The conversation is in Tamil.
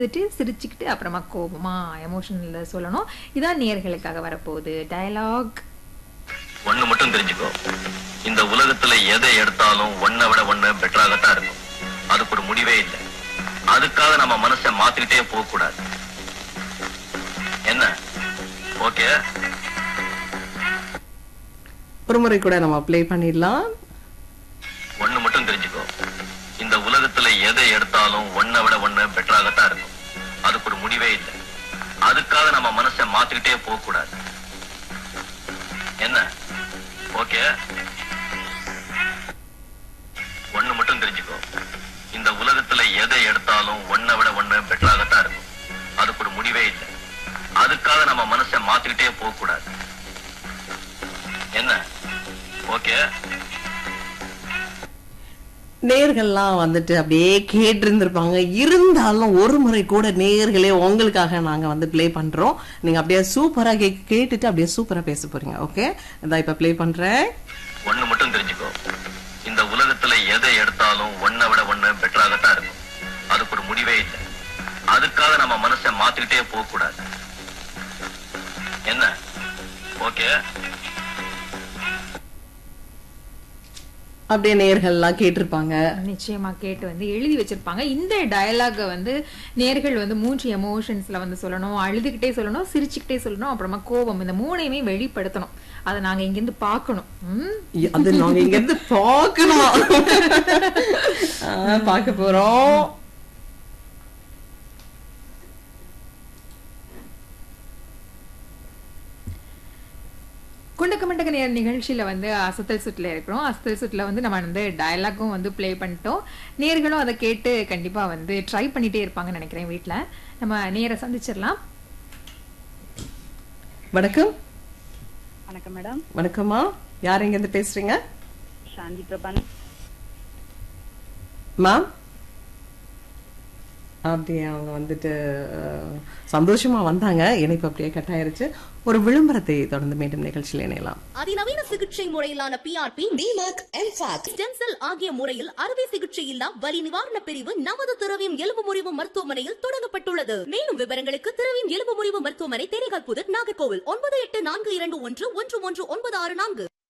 வந்துட்டு சிரிச்சுக்கிட்டு அப்புறமா கோபமா எமோஷனல்ல சொல்லணும் இதான் நேர்களுக்காக வரப்போகுது டயலாக் ஒண்ணு மட்டும் தெரிஞ்சுக்கோ இந்த உலகத்துல எதை எடுத்தாலும் ஒன்ன விட ஒண்ணு பெட்டராகத்தான் இருக்கும் அதுக்கு ஒரு முடிவே இல்லை அதுக்காக நம்ம மனசை மாத்திக்கிட்டே போக கூடாது என்ன ஓகே ஒரு முறை கூட நம்ம ப்ளே பண்ணிடலாம் ஒண்ணு மட்டும் தெரிஞ்சுக்கோ இந்த உலகத்துல எதை எடுத்தாலும் ஒன்ன விட ஒண்ணு பெட்டராகத்தான் இருக்கும் அதுக்கு ஒரு முடிவே இல்லை அதுக்காக நம்ம மனசை மாத்திக்கிட்டே போக கூடாது என்ன ஓகே ஒண்ணு மட்டும் தெரிஞ்சுக்கோ இந்த உலகத்துல எதை எடுத்தாலும் ஒன்ன விட ஒண்ணு பெட்டராகத்தான் இருக்கும் அதுக்கு ஒரு முடிவே இல்லை அதுக்காக நம்ம மனசை மாத்திக்கிட்டே போக கூடாது என்ன ஓகே நேர்கள்லாம் வந்துட்டு அப்படியே கேட்டிருந்திருப்பாங்க இருந்தாலும் ஒரு முறை கூட நேர்களே உங்களுக்காக நாங்க வந்து ப்ளே பண்றோம் நீங்க அப்படியே சூப்பரா கே கேட்டுட்டு அப்படியே சூப்பரா பேச போறீங்க ஓகே இதான் இப்ப ப்ளே பண்றேன் ஒண்ணு மட்டும் தெரிஞ்சுக்கோ இந்த உலகத்துல எதை எடுத்தாலும் ஒன்ன விட ஒண்ணு பெட்டராகத்தான் இருக்கும் அதுக்கு ஒரு முடிவே இல்லை அதுக்காக நம்ம மனசை மாத்திக்கிட்டே போக கூடாது என்ன ஓகே அப்படியே நேர்கள்லாம் கேட்டிருப்பாங்க நிச்சயமா கேட்டு வந்து எழுதி வச்சிருப்பாங்க இந்த டயலாக வந்து நேர்கள் வந்து மூன்று எமோஷன்ஸ்ல வந்து சொல்லணும் அழுதுகிட்டே சொல்லணும் சிரிச்சுக்கிட்டே சொல்லணும் அப்புறமா கோபம் இந்த மூணையுமே வெளிப்படுத்தணும் அதை நாங்க இங்க இருந்து பார்க்கணும் ம்? அது நாங்க இங்க இருந்து பார்க்கணும் ஆ, பார்க்க போறோம் குண்டக்க மண்டக்க நேர நிகழ்ச்சியில வந்து அசத்தல் சுற்றுல இருக்கிறோம் அசத்தல் சுற்றுல வந்து நம்ம வந்து டயலாக்கும் வந்து ப்ளே பண்ணிட்டோம் நேர்களும் அதை கேட்டு கண்டிப்பா வந்து ட்ரை பண்ணிட்டே இருப்பாங்கன்னு நினைக்கிறேன் வீட்ல நம்ம நேர சந்திச்சிடலாம் வணக்கம் வணக்கம் மேடம் வணக்கம்மா யார் எங்க இருந்து பேசுறீங்க சாந்தி பிரபான் மேம் அப்படியே அவங்க வந்துட்டு அஹ், சந்தோஷமா வந்தாங்க இணைப்பு அப்படியே கட் ஆயிருச்சு ஒரு விளம்பரத்தை தொடர்ந்து மீண்டும் நிகழ்ச்சியில் இணையலாம் அதிநவீன சிகிச்சை முறையிலான பிஆர்பி டிமாக் எம்பாக் ஸ்டெம் செல் ஆகிய முறையில் அறுவை சிகிச்சை இல்லா வலி நிவாரண பிரிவு நமது திரவியம் எலும்பு முறிவு மருத்துவமனையில் தொடங்கப்பட்டுள்ளது மேலும் விவரங்களுக்கு திரவியம் எலும்பு முறிவு மருத்துவமனை தேனிகால் புதர் நாகர்கோவில் ஒன்பது எட்டு நான்கு இரண்டு ஒன்று ஒன்று ஒன்று ஒன்பது ஆறு நான்கு